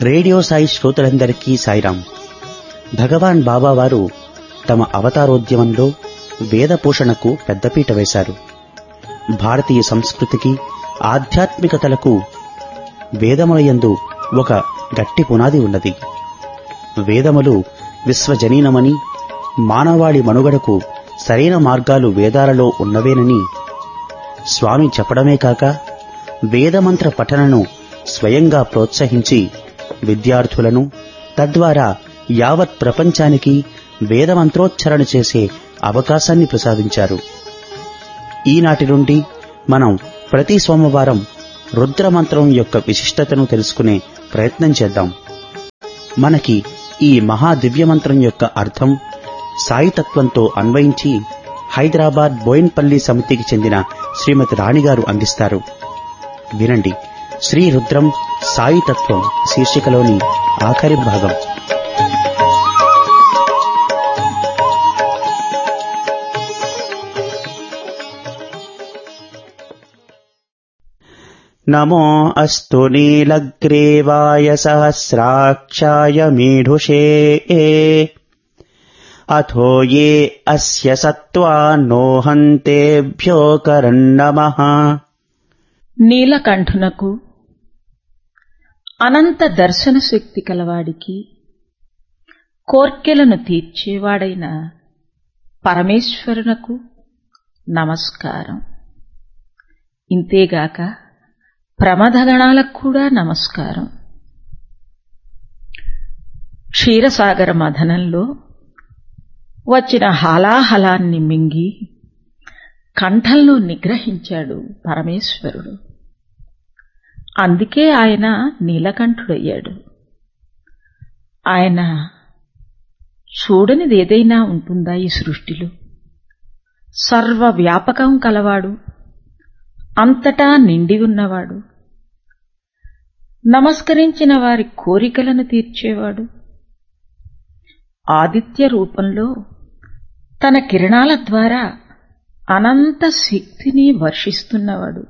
radio Sai శ్రోతలందరికీ సాయిరాం భగవాన్ బాబా వారు తమ అవతారోద్యమంలో వేద పోషణకు పెద్దపీట వేశారు భారతీయ సంస్కృతికి ఆధ్యాత్మికతలకు వేదములయందు ఒక గట్టి పునాది ఉన్నది వేదములు విశ్వజనీనమని మానవాళి మనుగడకు సరైన మార్గాలు వేదాలలో ఉన్నవేనని స్వామి చెప్పడమే కాక వేదమంత్ర పఠనను స్వయంగా ప్రోత్సహించి విద్యార్థులను తద్వారా యావత్ ప్రపంచానికి వేదమంత్రోచ్చరణ చేసే అవకాశాన్ని ప్రసాదించారు ఈనాటి నుండి మనం ప్రతి సోమవారం రుద్రమంత్రం యొక్క విశిష్టతను తెలుసుకునే ప్రయత్నం చేద్దాం మనకి ఈ మహా దివ్యమంత్రం యొక్క అర్థం సాయితత్వంతో అన్వయించి హైదరాబాద్ బోయిన్పల్లి సమితికి చెందిన శ్రీమతి రాణిగారు అందిస్తారు వినండి శ్రీ రుద్రం సాయితత్వం శీర్షికలోని ఆఖరి భాగం నమో అస్తు నీలగ్రీవాయ సహస్రాక్షాయ మీఢుషే అథో ఏ అస్య సత్వాన్నోహంతేభ్యో కరన్నమః నీలకంఠునకు అనంత దర్శన శక్తి కలవాడికి కోర్కెలను తీర్చేవాడైన పరమేశ్వరునకు నమస్కారం ఇంతేగాక ప్రమదగణాలకు కూడా నమస్కారం క్షీరసాగర మథనంలో వచ్చిన హాలాహలాన్ని మింగి కంఠంలో నిగ్రహించాడు పరమేశ్వరుడు అందుకే ఆయన నీలకంఠుడయ్యాడు ఆయన చూడనిది ఏదైనా ఉంటుందా ఈ సృష్టిలో సర్వవ్యాపకం కలవాడు అంతటా నిండి ఉన్నవాడు నమస్కరించిన వారి కోరికలను తీర్చేవాడు ఆదిత్య రూపంలో తన కిరణాల ద్వారా అనంత శక్తిని వర్షిస్తున్నవాడు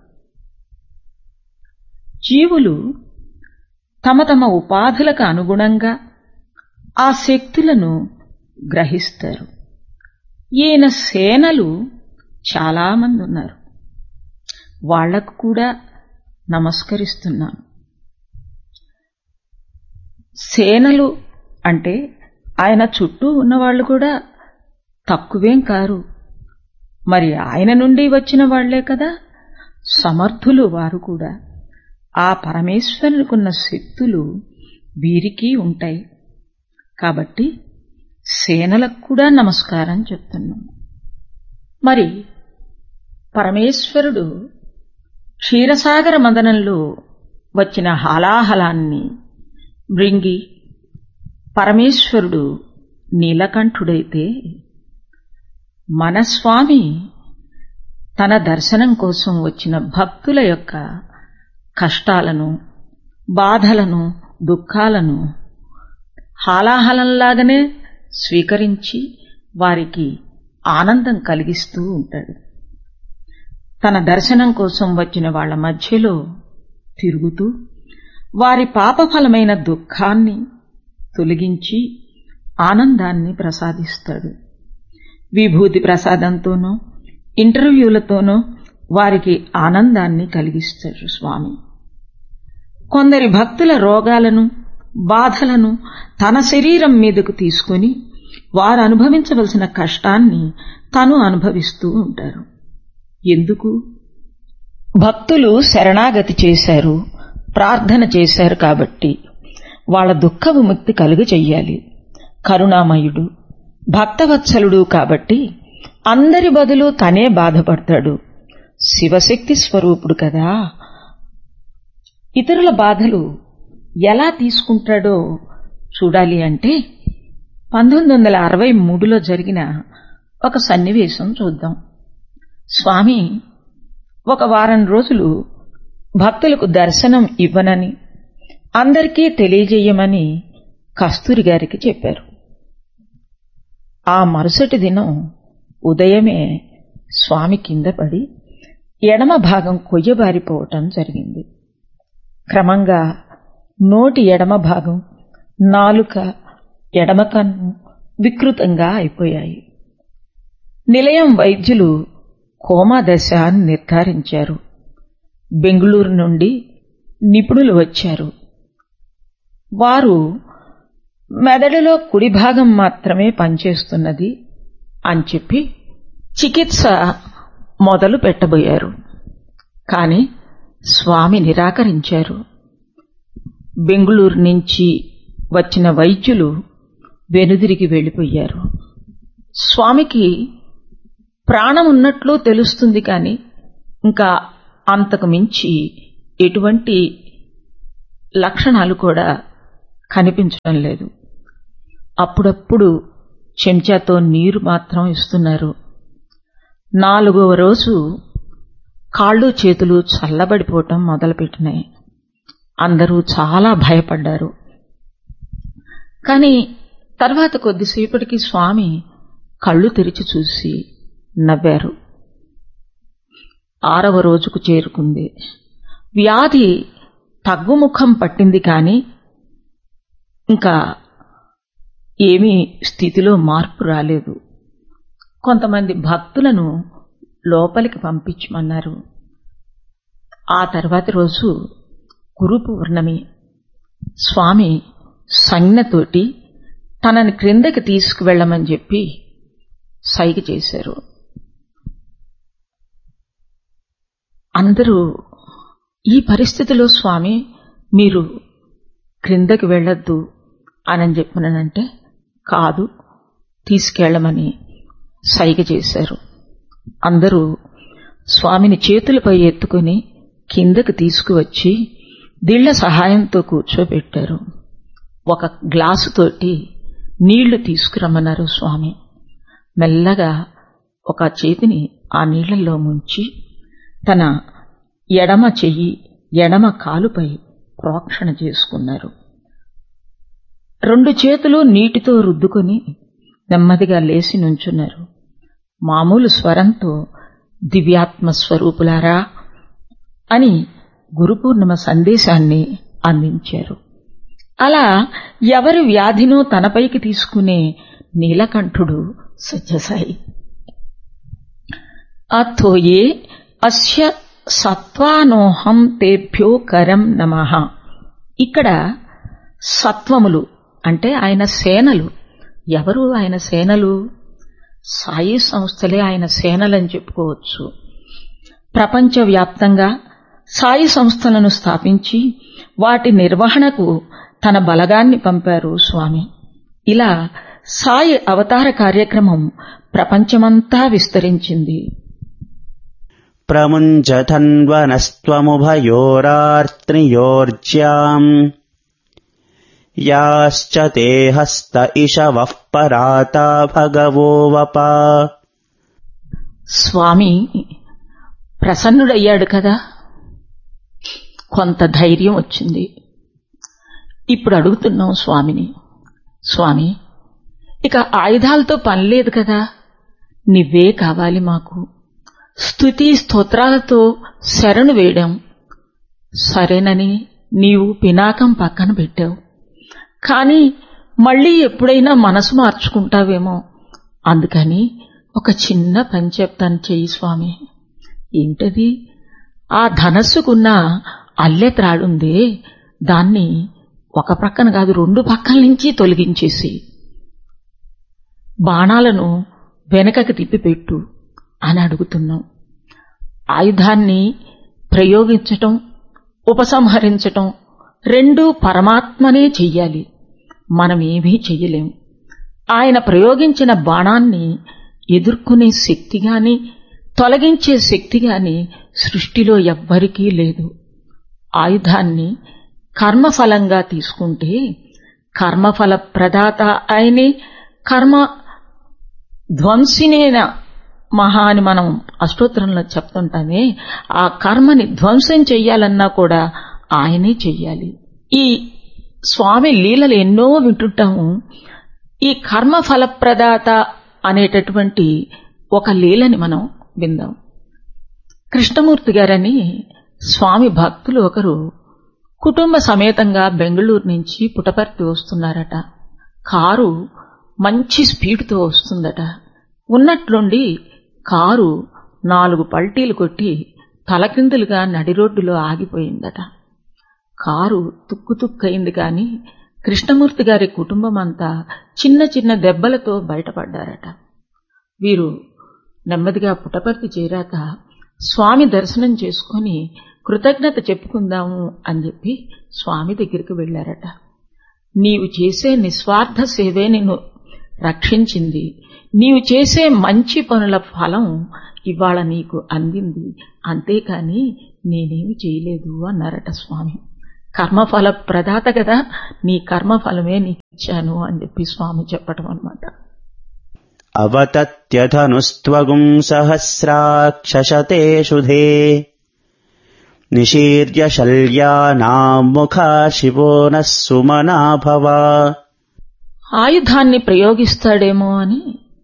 జీవులు తమ తమ ఉపాధులకు అనుగుణంగా ఆ శక్తులను గ్రహిస్తారు ఈయన సేనలు చాలామంది ఉన్నారు వాళ్లకు కూడా నమస్కరిస్తున్నాను సేనలు అంటే ఆయన చుట్టూ ఉన్నవాళ్లు కూడా తక్కువేం కారు మరి ఆయన నుండి వచ్చిన వాళ్లే కదా సమర్థులు వారు కూడా ఆ పరమేశ్వరునికున్న శక్తులు వీరికి ఉంటాయి కాబట్టి సేనలకు కూడా నమస్కారం చెప్తున్నాం మరి పరమేశ్వరుడు క్షీరసాగర మదనంలో వచ్చిన హాలాహలాన్ని మృంగి పరమేశ్వరుడు నీలకంఠుడైతే మన స్వామి తన దర్శనం కోసం వచ్చిన భక్తుల యొక్క కష్టాలను బాధలను దుఃఖాలను హాలాహలంలాగానే స్వీకరించి వారికి ఆనందం కలిగిస్తూ ఉంటాడు తన దర్శనం కోసం వచ్చిన వాళ్ల మధ్యలో తిరుగుతూ వారి పాపఫలమైన దుఃఖాన్ని తొలగించి ఆనందాన్ని ప్రసాదిస్తాడు విభూతి ప్రసాదంతోనో ఇంటర్వ్యూలతోనో వారికి ఆనందాన్ని కలిగిస్తాడు స్వామి కొందరి భక్తుల రోగాలను బాధలను తన శరీరం మీదకు తీసుకుని వారు అనుభవించవలసిన కష్టాన్ని తను అనుభవిస్తూ ఉంటారు ఎందుకు భక్తులు శరణాగతి చేశారు ప్రార్థన చేశారు కాబట్టి వాళ్ల దుఃఖ విముక్తి కలుగు చెయ్యాలి కరుణామయుడు భక్తవత్సలుడు కాబట్టి అందరి బదులు తనే బాధపడతాడు శివశక్తి స్వరూపుడు కదా ఇతరుల బాధలు ఎలా తీసుకుంటాడో చూడాలి అంటే పంతొమ్మిది వందల అరవై మూడులో జరిగిన ఒక సన్నివేశం చూద్దాం స్వామి ఒక వారం రోజులు భక్తులకు దర్శనం ఇవ్వనని అందరికీ తెలియజేయమని కస్తూరి గారికి చెప్పారు ఆ మరుసటి దినం ఉదయమే స్వామి కింద పడి ఎడమ భాగం కొయ్యబారిపోవటం జరిగింది క్రమంగా నోటి ఎడమ భాగం నాలుక ఎడమ కన్ను వికృతంగా అయిపోయాయి నిలయం వైద్యులు కోమా దశ అని నిర్ధారించారు బెంగుళూరు నుండి నిపుణులు వచ్చారు వారు మెదడులో కుడి భాగం మాత్రమే పనిచేస్తున్నది అని చెప్పి చికిత్స మొదలు పెట్టబోయారు కాని స్వామి నిరాకరించారు బెంగుళూరు నుంచి వచ్చిన వైద్యులు వెనుదిరిగి వెళ్ళిపోయారు స్వామికి ప్రాణం ఉన్నట్లు తెలుస్తుంది కాని ఇంకా అంతకు మించి ఎటువంటి లక్షణాలు కూడా కనిపించడం లేదు అప్పుడప్పుడు చెంచాతో నీరు మాత్రం ఇస్తున్నారు నాలుగవ రోజు కాళ్ళు చేతులు చల్లబడిపోవటం మొదలుపెట్టినాయి అందరూ చాలా భయపడ్డారు కానీ తర్వాత కొద్దిసేపటికి స్వామి కళ్ళు తెరిచి చూసి నవ్వారు ఆరవ రోజుకు చేరుకుంది వ్యాధి తగ్గుముఖం పట్టింది కాని ఇంకా ఏమీ స్థితిలో మార్పు రాలేదు కొంతమంది భక్తులను లోపలికి పంపించమన్నారు ఆ తర్వాతి రోజు గురు పూర్ణమి స్వామి సంజ్ఞతోటి తనని క్రిందకి తీసుకువెళ్ళమని చెప్పి సైగ చేశారు అందరూ ఈ పరిస్థితిలో స్వామి మీరు క్రిందకి వెళ్ళొద్దు అని చెప్పినానంటే కాదు తీసుకెళ్లమని సైగ చేశారు అందరూ స్వామిని చేతులపై ఎత్తుకుని కిందకు తీసుకువచ్చి దిళ్ల సహాయంతో కూర్చోబెట్టారు ఒక గ్లాసుతోటి నీళ్లు తీసుకురమ్మన్నారు స్వామి మెల్లగా ఒక చేతిని ఆ నీళ్లలో ముంచి తన ఎడమ చెయ్యి ఎడమ కాలుపై ప్రోక్షణ చేసుకున్నారు రెండు చేతులు నీటితో రుద్దుకొని నెమ్మదిగా లేచి నుంచున్నారు మామూలు స్వరంతో దివ్యాత్మ స్వరూపులారా అని గురుపూర్ణిమ సందేశాన్ని అందించారు అలా ఎవరి వ్యాధినో తనపైకి తీసుకునే నీలకంఠుడు సత్యసాయి అథోయే అస్య సత్వానోహం తేభ్యో కరం నమ ఇక్కడ సత్వములు అంటే ఆయన సేనలు ఎవరు ఆయన సేనలు సాయి సంస్థలే ఆయన సేనలని చెప్పుకోవచ్చు ప్రపంచవ్యాప్తంగా సాయి సంస్థలను స్థాపించి వాటి నిర్వహణకు తన బలగాన్ని పంపారు స్వామి ఇలా సాయి అవతార కార్యక్రమం ప్రపంచమంతా విస్తరించింది ప్రముంజతన్వనస్త్వముభయోరార్త్నియోర్జ్యాम् యాశ్చ తే హస్త ఇషవః పరాతా భగవో వపా స్వామి ప్రసన్నుడయ్యాడు కదా కొంత ధైర్యం వచ్చింది ఇప్పుడు అడుగుతున్నాం స్వామిని స్వామి ఇక ఆయుధాలతో పనిలేదు కదా నివ్వే కావాలి మాకు స్తుతి స్తోత్రాలతో శరణు వేయడం సరేనని నీవు పినాకం పక్కన పెట్టావు కాని మళ్ళీ ఎప్పుడైనా మనసు మార్చుకుంటావేమో అందుకని ఒక చిన్న పని చెప్తాను చెయ్యి స్వామి ఏంటది ఆ ధనస్సుకున్న అల్లె త్రాడుందే దాన్ని ఒక ప్రక్కన కాదు రెండు పక్కల నుంచి తొలగించేసి బాణాలను వెనకకి తిప్పిపెట్టు అని అడుగుతున్నాం ఆయుధాన్ని ప్రయోగించటం ఉపసంహరించటం రెండూ పరమాత్మనే చెయ్యాలి మనం ఏమీ చెయ్యలేం ఆయన ప్రయోగించిన బాణాన్ని ఎదుర్కొనే శక్తి గాని తొలగించే శక్తి గాని సృష్టిలో ఎవ్వరికీ లేదు ఆయుధాన్ని కర్మఫలంగా తీసుకుంటే కర్మఫల ప్రదాత ఆయనే కర్మ ధ్వంసినేన మహా అని మనం అష్టోత్తరంలో చెప్తుంటామే ఆ కర్మని ధ్వంసం చెయ్యాలన్నా కూడా ఆయనే చెయ్యాలి ఈ స్వామి లీలలు ఎన్నో వింటుంటాము ఈ కర్మ ఫలప్రదాత అనేటటువంటి ఒక లీలని మనం విందాం కృష్ణమూర్తి గారని స్వామి భక్తులు ఒకరు కుటుంబ సమేతంగా బెంగళూరు నుంచి పుటపర్తి వస్తున్నారట కారు మంచి స్పీడ్తో వస్తుందట ఉన్నట్లుండి కారు నాలుగు పల్టీలు కొట్టి తలకిందులుగా నడి రోడ్డులో ఆగిపోయిందట కారు తుక్కు తుక్కయింది కాని కృష్ణమూర్తి గారి కుటుంబం అంతా చిన్న చిన్న దెబ్బలతో బయటపడ్డారట వీరు నెమ్మదిగా పుటపర్తి చేరాక స్వామి దర్శనం చేసుకుని కృతజ్ఞత చెప్పుకుందాము అని చెప్పి స్వామి దగ్గరికి వెళ్లారట నీవు చేసే నిస్వార్థ సేవే నిన్ను రక్షించింది నీవు చేసే మంచి పనుల ఫలం ఇవాళ నీకు అందింది అంతేకాని నేనేమి చేయలేదు అన్నారట స్వామి కర్మఫల ప్రదాత కదా నీ కర్మఫలమే నీకు ఇచ్చాను అని చెప్పి స్వామి చెప్పటం అనమాట अवतत्यधनुस्त्वगुम् सहस्राक्षशते शुधे निशीर्य शल्यानाम् मुखा शिवो नः सुमना भव ఆయుధాన్ని ప్రయోగిస్తాడేమో అని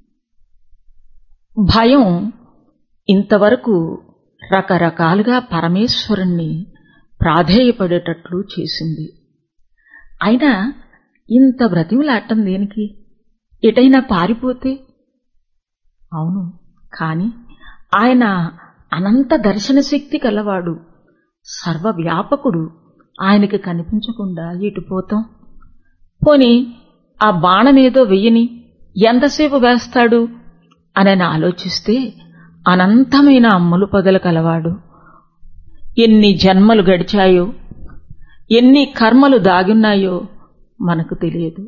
భయం ఇంతవరకు రకరకాలుగా పరమేశ్వరుణ్ణి ప్రాధేయపడేటట్లు చేసింది అయినా ఇంత బ్రతిమలాటం దేనికి ఎటైనా పారిపోతే అవును కాని ఆయన అనంత దర్శన శక్తి కలవాడు సర్వవ్యాపకుడు ఆయనకి కనిపించకుండా ఎటుపోతాం పోని ఆ బాణమేదో వెయ్యని ఎంతసేపు వేస్తాడు అని ఆలోచిస్తే అనంతమైన అమ్ములు పొదలు కలవాడు ఎన్ని జన్మలు గడిచాయో ఎన్ని కర్మలు దాగున్నాయో మనకు తెలియదు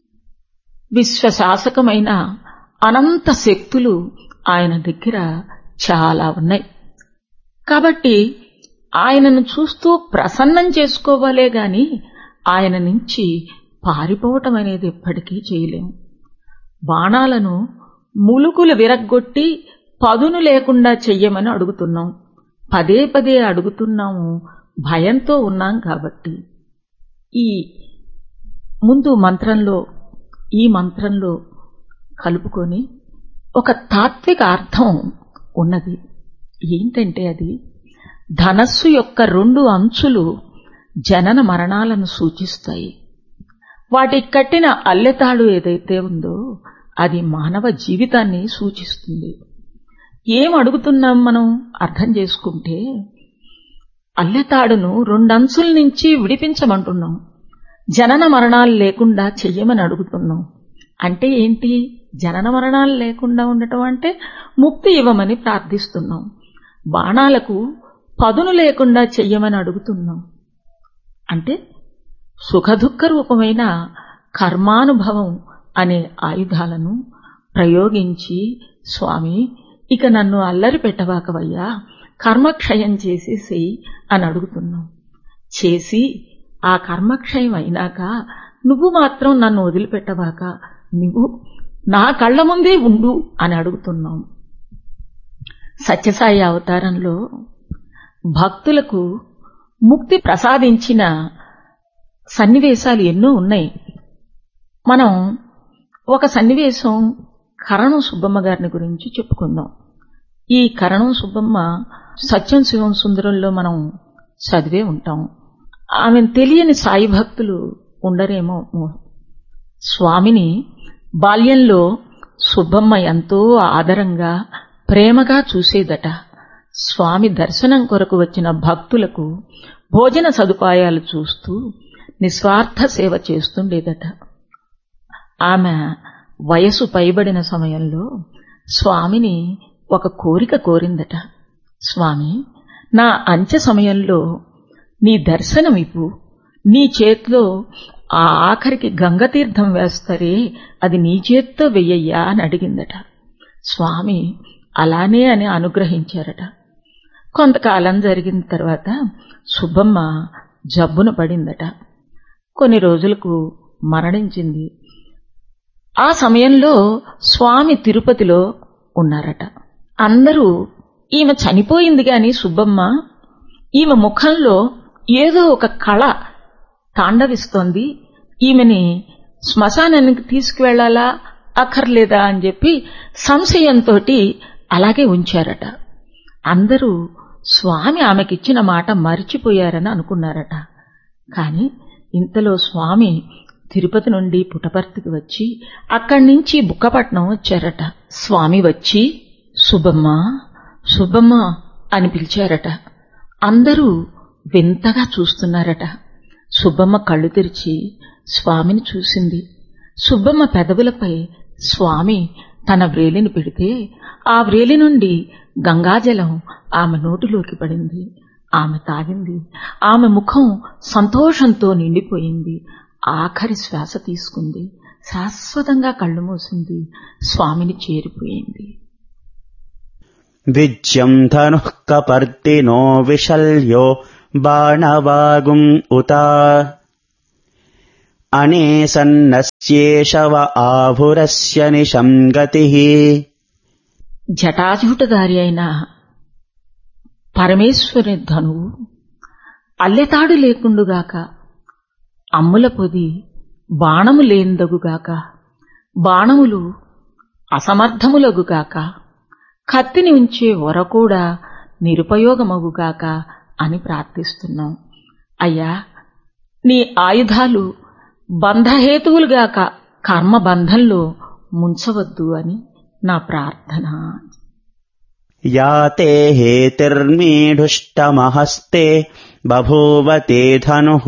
విశ్వశాసకమైన అనంత శక్తులు ఆయన దగ్గర చాలా ఉన్నాయి కాబట్టి ఆయనను చూస్తూ ప్రసన్నం చేసుకోవాలే గాని ఆయన నుంచి పారిపోవటం అనేది ఎప్పటికీ చేయలేం బాణాలను ములుకులు విరగ్గొట్టి పదును లేకుండా చెయ్యమని అడుగుతున్నాం పదే పదే అడుగుతున్నాము భయంతో ఉన్నాం కాబట్టి ఈ ముందు మంత్రంలో ఈ మంత్రంలో కలుపుకొని ఒక తాత్విక అర్థం ఉన్నది ఏంటంటే అది ధనస్సు యొక్క రెండు అంచులు జనన మరణాలను సూచిస్తాయి వాటికి కట్టిన అల్లెతాడు ఏదైతే ఉందో అది మానవ జీవితాన్ని సూచిస్తుంది ఏం అడుగుతున్నాం మనం అర్థం చేసుకుంటే అల్లెతాడును రెండంచుల నుంచి విడిపించమంటున్నాం జనన మరణాలు లేకుండా చెయ్యమని అడుగుతున్నాం అంటే ఏంటి జనన మరణాలు లేకుండా ఉండటం అంటే ముక్తి ఇవ్వమని ప్రార్థిస్తున్నాం బాణాలకు పదును లేకుండా చెయ్యమని అడుగుతున్నాం అంటే సుఖదుఖ రూపమైన కర్మానుభవం అనే ఆయుధాలను ప్రయోగించి స్వామి ఇక నన్ను అల్లరి పెట్టవాకవయ్యా కర్మక్షయం చేసేసేయి అని అడుగుతున్నాం చేసి ఆ కర్మక్షయం అయినాక నువ్వు మాత్రం నన్ను వదిలిపెట్టవాక నువ్వు నా కళ్ళ ముందే ఉండు అని అడుగుతున్నాం సత్యసాయి అవతారంలో భక్తులకు ముక్తి ప్రసాదించిన సన్నివేశాలు ఎన్నో ఉన్నాయి మనం ఒక సన్నివేశం కరణం సుబ్బమ్మ గారిని గురించి చెప్పుకుందాం ఈ కరణం సుబ్బమ్మ సత్యం శివం సుందరంలో మనం చదివే ఉంటాం ఆమెను తెలియని సాయి భక్తులు ఉండరేమో స్వామిని బాల్యంలో సుబ్బమ్మ ఎంతో ఆదరంగా ప్రేమగా చూసేదట స్వామి దర్శనం కొరకు వచ్చిన భక్తులకు భోజన సదుపాయాలు చూస్తూ నిస్వార్థ సేవ చేస్తుండేదట ఆమె వయసు పైబడిన సమయంలో స్వామిని ఒక కోరిక కోరిందట స్వామి నా అంచె సమయంలో నీ దర్శనం ఇవ్వు నీ చేతిలో ఆ ఆఖరికి గంగతీర్థం వేస్తారే అది నీ చేత్తో వెయ్యయ్యా అని అడిగిందట స్వామి అలానే అని అనుగ్రహించారట కొంతకాలం జరిగిన తర్వాత సుబ్బమ్మ జబ్బున పడిందట కొన్ని రోజులకు మరణించింది ఆ సమయంలో స్వామి తిరుపతిలో ఉన్నారట అందరూ ఈమె చనిపోయింది గాని సుబ్బమ్మ ఈమె ముఖంలో ఏదో ఒక కళ తాండవిస్తోంది ఈమెని శ్మశానానికి తీసుకువెళ్లాలా అక్కర్లేదా అని చెప్పి సంశయంతో అలాగే ఉంచారట అందరూ స్వామి ఆమెకిచ్చిన మాట మరిచిపోయారని అనుకున్నారట కాని ఇంతలో స్వామి తిరుపతి నుండి పుటపర్తికి వచ్చి అక్కడి నుంచి బుక్కపట్నం వచ్చారట స్వామి వచ్చి సుబ్బమ్మ సుబ్బమ్మ అని పిలిచారట అందరూ వింతగా చూస్తున్నారట సుబ్బమ్మ కళ్ళు తెరిచి స్వామిని చూసింది సుబ్బమ్మ పెదవులపై స్వామి తన వ్రేలిని పెడితే ఆ వ్రేలి నుండి గంగాజలం ఆమె నోటిలోకి పడింది ఆమె తాగింది ఆమె ముఖం సంతోషంతో నిండిపోయింది ఆఖరి శ్వాస తీసుకుంది శాశ్వతంగా కళ్ళు మూసింది స్వామిని చేరిపోయింది విజ్యం ధనుః కపర్దినో విశల్యో బాణవాగుం ఉత అనేసన్నస్యేషవ ఆభురస్య నిశం గతి జటాజూటదారి అయిన పరమేశ్వరుని ధనువు అల్లెతాడు లేకుండుగాక అమ్ముల పొది బాణము లేందగుగాక బాణములు అసమర్థములగుగాక కత్తిని ఉంచే వర కూడా నిరుపయోగమగుగాక అని ప్రార్థిస్తున్నాం అయ్యా నీ ఆయుధాలు బంధహేతువులుగాక కర్మబంధంలో ముంచవద్దు అని నా ప్రార్థన యాతే హేతిర్మీఢుష్టమహస్తే బభూవ తే ధనుః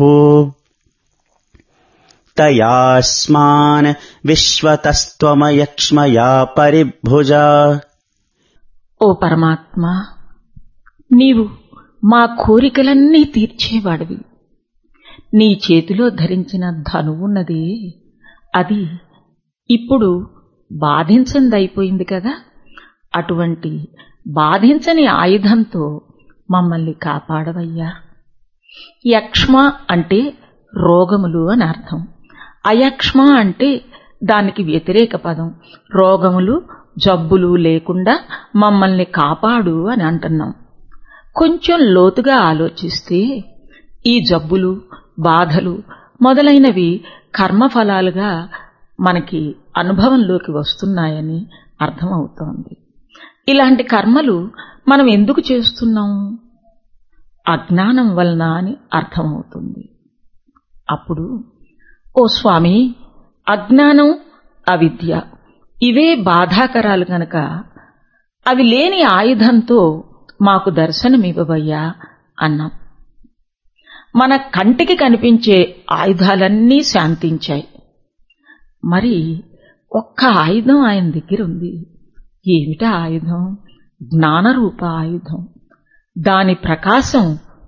తయాస్మాన్ విశ్వతస్త్వమయక్ష్మయా పరిభుజా ఓ పరమాత్మ నీవు మా కోరికలన్నీ తీర్చేవాడివి నీ చేతిలో ధరించిన ధనువున్నది అది ఇప్పుడు బాధించందైపోయింది కదా అటువంటి బాధించని ఆయుధంతో మమ్మల్ని కాపాడవయ్యా యక్ష్మ అంటే రోగములు అని అర్థం అయక్ష్మ అంటే దానికి వ్యతిరేక పదం రోగములు జబ్బులు లేకుండా మమ్మల్ని కాపాడు అని అంటున్నాం కొంచెం లోతుగా ఆలోచిస్తే ఈ జబ్బులు బాధలు మొదలైనవి కర్మఫలాలుగా మనకి అనుభవంలోకి వస్తున్నాయని అర్థమవుతోంది ఇలాంటి కర్మలు మనం ఎందుకు చేస్తున్నాం అజ్ఞానం వలన అని అర్థమవుతుంది అప్పుడు ఓ స్వామి అజ్ఞానం అవిద్య ఇవే బాధాకరాలు గనక అవి లేని ఆయుధంతో మాకు దర్శనమివ్వవయ్యా అన్నాం మన కంటికి కనిపించే ఆయుధాలన్నీ శాంతించాయి మరి ఒక్క ఆయుధం ఆయన దగ్గర ఉంది ఏమిటా ఆయుధం జ్ఞానరూప ఆయుధం దాని ప్రకాశం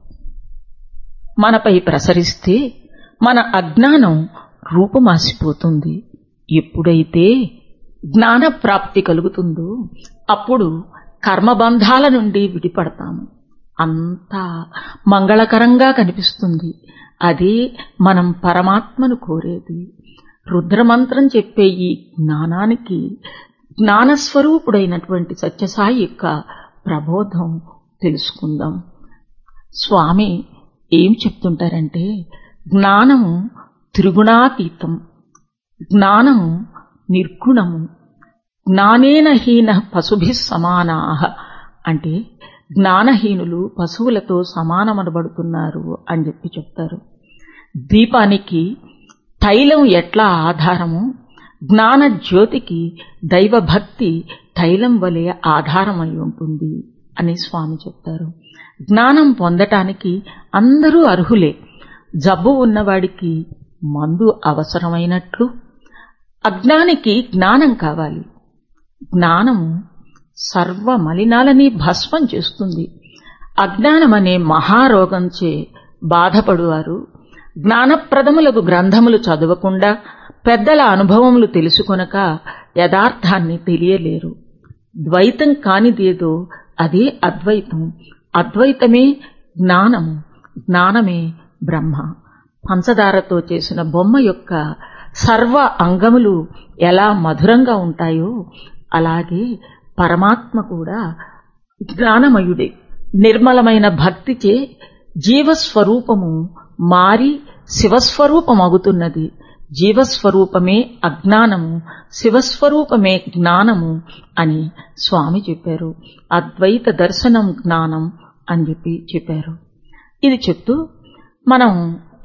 మనపై ప్రసరిస్తే మన అజ్ఞానం రూపుమాసిపోతుంది ఎప్పుడైతే జ్ఞాన ప్రాప్తి కలుగుతుందో అప్పుడు కర్మబంధాల నుండి విడిపడతాము అంతా మంగళకరంగా కనిపిస్తుంది అదే మనం పరమాత్మను కోరేది రుద్రమంత్రం చెప్పే ఈ జ్ఞానానికి జ్ఞానస్వరూపుడైనటువంటి సత్యసాయి యొక్క ప్రబోధం తెలుసుకుందాం స్వామి ఏం చెప్తుంటారంటే జ్ఞానము త్రిగుణాతీతం జ్ఞానము నిర్గుణము జ్ఞానేన హీన పశుభి సమానా అంటే జ్ఞానహీనులు పశువులతో సమానమనబడుతున్నారు అని చెప్పి చెప్తారు దీపానికి తైలం ఎట్లా ఆధారము జ్ఞాన జ్యోతికి దైవభక్తి తైలం వలె ఆధారమై ఉంటుంది అని స్వామి చెప్తారు జ్ఞానం పొందటానికి అందరూ అర్హులే జబ్బు ఉన్నవాడికి మందు అవసరమైనట్లు అజ్ఞానికి జ్ఞానం కావాలి జ్ఞానము సర్వ మలినాలని భస్మం చేస్తుంది అజ్ఞానమనే మహారోగంచే బాధపడువారు జ్ఞానప్రదములకు గ్రంథములు చదవకుండా పెద్దల అనుభవములు తెలుసుకొనక యథార్థాన్ని తెలియలేరు ద్వైతం కానిదేదో అదే అద్వైతం అద్వైతమే జ్ఞానము జ్ఞానమే బ్రహ్మ పంచదారతో చేసిన బొమ్మ యొక్క సర్వ అంగములు ఎలా మధురంగా ఉంటాయో అలాగే పరమాత్మ కూడా జ్ఞానమయుడే నిర్మలమైన భక్తిచే జీవస్వరూపము మారి శివస్వరూపమగుతున్నది జీవస్వరూపమే అజ్ఞానము శివస్వరూపమే జ్ఞానము అని స్వామి చెప్పారు అద్వైత దర్శనం జ్ఞానం అని చెప్పి చెప్పారు ఇది చెప్తూ మనం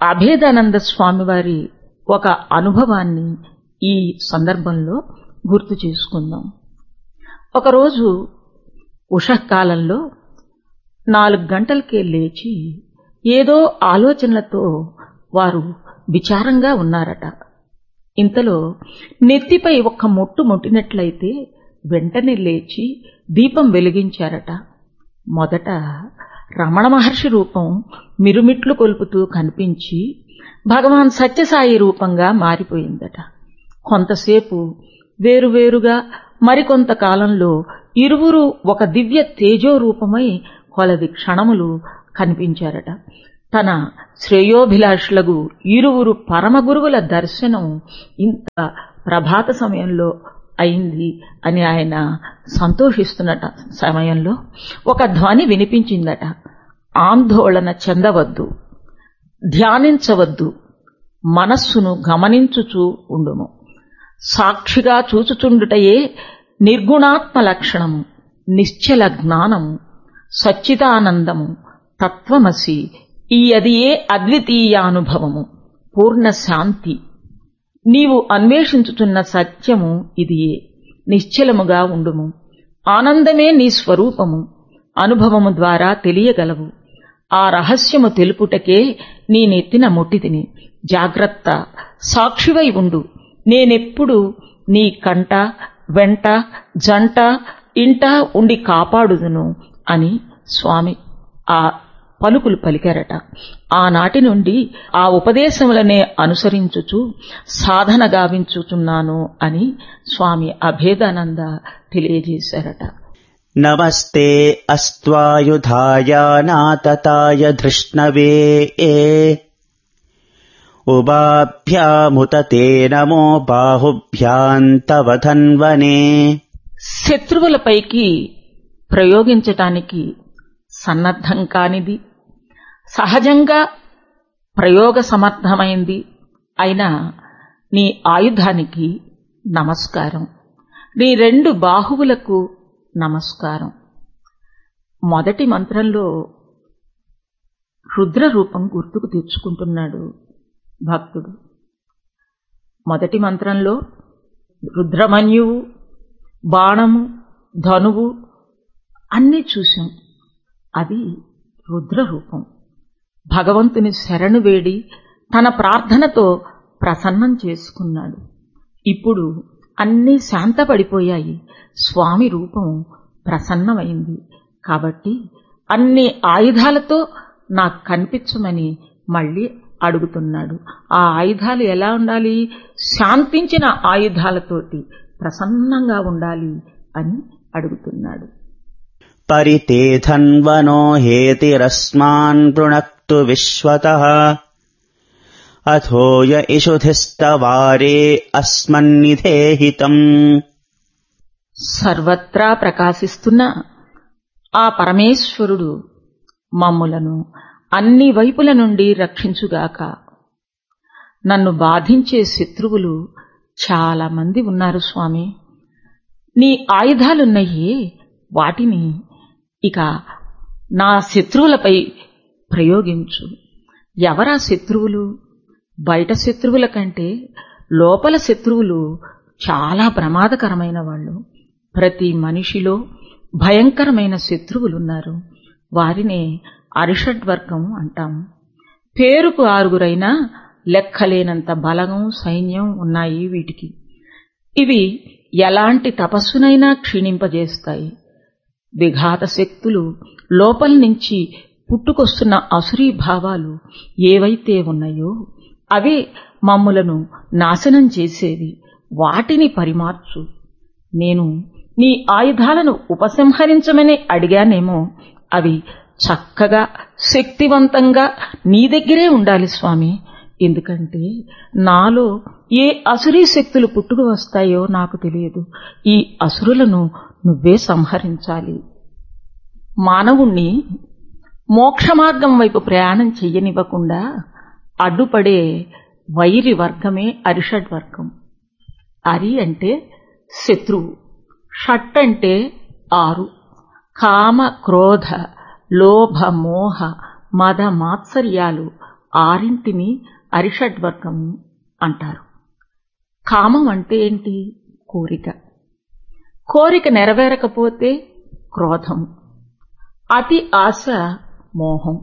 అభేదానంద స్వామివారి ఒక అనుభవాన్ని ఈ సందర్భంలో గుర్తు చేసుకుందాం ఒకరోజు ఉషకాలంలో నాలుగు గంటలకే లేచి ఏదో ఆలోచనలతో వారు విచారంగా ఉన్నారట ఇంతలో నెత్తిపై ఒక్క మొట్టు ముట్టినట్లయితే వెంటనే లేచి దీపం వెలిగించారట మొదట రమణ మహర్షి రూపం మిరుమిట్లు కొలుపుతూ కనిపించి భగవాన్ సత్యసాయి రూపంగా మారిపోయిందట కొంతసేపు వేరువేరుగా మరికొంత కాలంలో ఇరువురు ఒక దివ్య తేజో రూపమై కొలది క్షణములు కనిపించారట తన శ్రేయోభిలాషులకు ఇరువురు పరమగురువుల దర్శనం ఇంత ప్రభాత సమయంలో అయింది అని ఆయన సంతోషిస్తున్నట సమయంలో ఒక ధ్వని వినిపించిందట ఆందోళన చెందవద్దు ధ్యానించవద్దు మనస్సును గమనించుచూ ఉండుము సాక్షిగా చూచుచుండుటయే నిర్గుణాత్మ లక్షణము నిశ్చల జ్ఞానము సచ్చిదానందము తత్వమసి ఈ అదియే అద్వితీయానుభవము పూర్ణ శాంతి నీవు అన్వేషించుతున్న సత్యము ఇదియే నిశ్చలముగా ఉండుము ఆనందమే నీ స్వరూపము అనుభవము ద్వారా తెలియగలవు ఆ రహస్యము తెలుపుటకే నీ నెత్తిన ముట్టితిని జాగ్రత్త సాక్షివై ఉండు నేనెప్పుడు నీ కంట వెంట జంట ఇంట ఉండి కాపాడుదును అని స్వామి ఆ పలుకులు పలికారట ఆనాటి నుండి ఆ ఉపదేశములనే అనుసరించుచు సాధన గావించుచున్నాను అని స్వామి అభేదానంద తెలియజేశారట నమస్తే అస్త్వాయుధాయానాతతాయ ధృష్ణవే ఉబాభ్యాముత తే నమో బాహుభ్యాంతవధన్వనే శత్రువులపైకి ప్రయోగించటానికి సన్నద్ధం కానిది సహజంగా ప్రయోగ సమర్థమైంది అయిన నీ ఆయుధానికి నమస్కారం నీ రెండు బాహువులకు నమస్కారం మొదటి మంత్రంలో రుద్ర రూపం గుర్తుకు తెచ్చుకుంటున్నాడు భక్తుడు మొదటి మంత్రంలో రుద్రమన్యువు బాణము ధనువు అన్నీ చూశాం అది రుద్ర రూపం భగవంతుని శరణు వేడి తన ప్రార్థనతో ప్రసన్నం చేసుకున్నాడు ఇప్పుడు అన్నీ శాంతపడిపోయాయి స్వామి రూపం ప్రసన్నమైంది కాబట్టి అన్ని ఆయుధాలతో నాకు కనిపించమని మళ్ళీ అడుగుతున్నాడు ఆ ఆయుధాలు ఎలా ఉండాలి శాంతించిన ఆయుధాలతోటి ప్రసన్నంగా ఉండాలి అని అడుగుతున్నాడు परितेधन्वनो हेतिरस्मान् पृणक्तु विश्वतः अथो य इषुधिस्तवारे अस्मन्निधेहितम् సర్వత్రా ప్రకాశిస్తున్న ఆ పరమేశ్వరుడు మమ్ములను అన్ని వైపుల నుండి రక్షించుగాక నన్ను బాధించే శత్రువులు చాలా మంది ఉన్నారు స్వామి నీ ఆయుధాలున్నాయి వాటిని ఇక నా శత్రువులపై ప్రయోగించు ఎవరా శత్రువులు బయట శత్రువుల కంటే లోపల శత్రువులు చాలా ప్రమాదకరమైన వాళ్ళు ప్రతి మనిషిలో భయంకరమైన శత్రువులున్నారు వారినే అరిషడ్వర్గం అంటాం పేరుకు ఆరుగురైనా లెక్కలేనంత బలగం సైన్యం ఉన్నాయి వీటికి ఇవి ఎలాంటి తపస్సునైనా క్షీణింపజేస్తాయి విఘాత శక్తులు లోపల నుంచి పుట్టుకొస్తున్న అసురీ భావాలు ఏవైతే ఉన్నాయో అవే మమ్ములను నాశనం చేసేవి వాటిని పరిమార్చు నేను నీ ఆయుధాలను ఉపసంహరించమని అడిగానేమో అవి చక్కగా శక్తివంతంగా నీ దగ్గరే ఉండాలి స్వామి ఎందుకంటే నాలో ఏ అసురీ శక్తులు పుట్టుకు వస్తాయో నాకు తెలియదు ఈ అసురులను నువ్వే సంహరించాలి మానవుణ్ణి మోక్ష మార్గం వైపు ప్రయాణం చెయ్యనివ్వకుండా అడ్డుపడే వైరి వర్గమే అరిషడ్ వర్గం అరి అంటే శత్రువు షట్ అంటే ఆరు కామ క్రోధ లోభ మోహ మద మాత్సర్యాలు ఆరింటిని అరిషడ్వర్గం అంటారు కామం అంటే ఏంటి కోరిక కోరిక నెరవేరకపోతే క్రోధం అతి ఆశ మోహం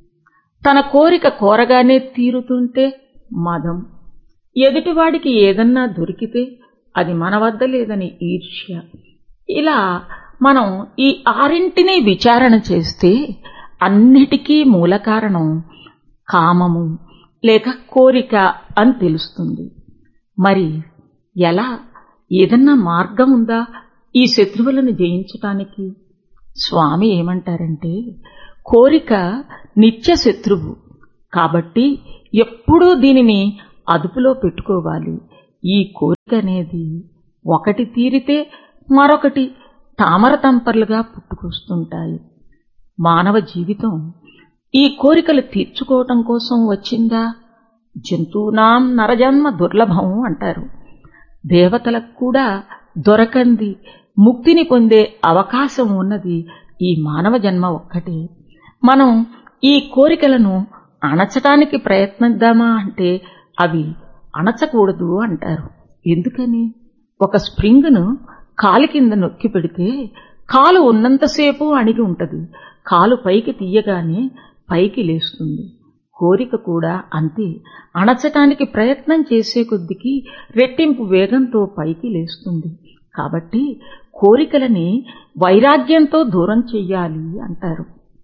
తన కోరిక కోరగానే తీరుతుంటే మదం ఎదుటివాడికి ఏదన్నా దొరికితే అది మన వద్ద లేదని ఈర్ష్య ఇలా మనం ఈ ఆరింటిని విచారణ చేస్తే అన్నిటికీ మూల కారణం కామము లేక కోరిక అని తెలుస్తుంది మరి ఎలా ఏదన్నా మార్గం ఉందా ఈ శత్రువులను జయించటానికి స్వామి ఏమంటారంటే కోరిక నిత్య శత్రువు కాబట్టి ఎప్పుడూ దీనిని అదుపులో పెట్టుకోవాలి ఈ కోరిక అనేది ఒకటి తీరితే మరొకటి తామర తంపర్లుగా పుట్టుకొస్తుంటాయి మానవ జీవితం ఈ కోరికలు తీర్చుకోవటం కోసం వచ్చిందా జంతువునాం నరజన్మ దుర్లభం అంటారు దేవతలకు కూడా దొరకంది ముక్తిని పొందే అవకాశం ఉన్నది ఈ మానవ జన్మ ఒక్కటే మనం ఈ కోరికలను అణచటానికి ప్రయత్నిద్దామా అంటే అవి అణచకూడదు అంటారు ఎందుకని ఒక స్ప్రింగ్ను కాలు కింద నొక్కి పెడితే కాలు ఉన్నంతసేపు అణిగి ఉంటది కాలు పైకి తీయగానే పైకి లేస్తుంది కోరిక కూడా అంతే అణచటానికి ప్రయత్నం చేసే కొద్దికి రెట్టింపు వేగంతో పైకి లేస్తుంది కాబట్టి కోరికలని వైరాగ్యంతో దూరం చెయ్యాలి అంటారు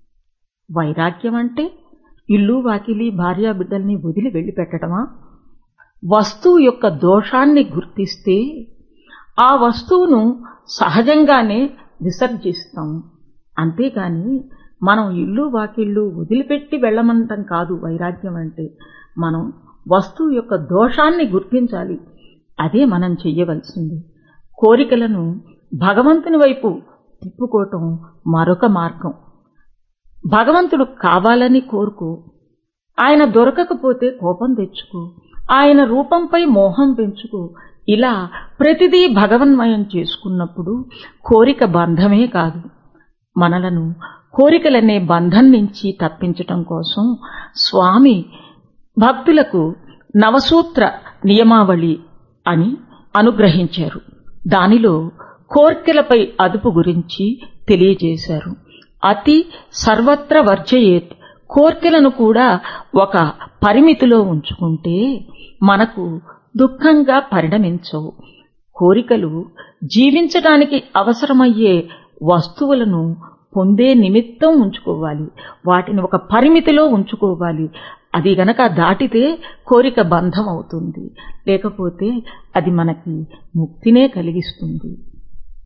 వైరాగ్యం అంటే ఇల్లు వాకిలి భార్యా బిడ్డల్ని వదిలి వెళ్ళి పెట్టడమా వస్తువు యొక్క దోషాన్ని గుర్తిస్తే ఆ వస్తువును సహజంగానే విసర్జిస్తాం అంతేగాని మనం ఇల్లు వాకిళ్ళు వదిలిపెట్టి వెళ్ళమంటం కాదు వైరాగ్యం అంటే మనం వస్తువు యొక్క దోషాన్ని గుర్తించాలి అదే మనం చెయ్యవలసింది కోరికలను భగవంతుని వైపు తిప్పుకోవటం మరొక మార్గం భగవంతుడు కావాలని కోరుకో ఆయన దొరకకపోతే కోపం తెచ్చుకో ఆయన రూపంపై మోహం పెంచుకో ఇలా ప్రతిదీ భగవన్మయం చేసుకున్నప్పుడు కోరిక బంధమే కాదు మనలను కోరికలనే బంధం నుంచి తప్పించటం కోసం స్వామి భక్తులకు నవసూత్ర నియమావళి అని అనుగ్రహించారు దానిలో కోర్కెలపై అదుపు గురించి తెలియజేశారు అతి సర్వత్ర వర్జయేత్ కోర్కెలను కూడా ఒక పరిమితిలో ఉంచుకుంటే మనకు దుఃఖంగా పరిణమించవు కోరికలు జీవించడానికి అవసరమయ్యే వస్తువులను పొందే నిమిత్తం ఉంచుకోవాలి వాటిని ఒక పరిమితిలో ఉంచుకోవాలి అది గనక దాటితే కోరిక బంధం అవుతుంది లేకపోతే అది మనకి ముక్తినే కలిగిస్తుంది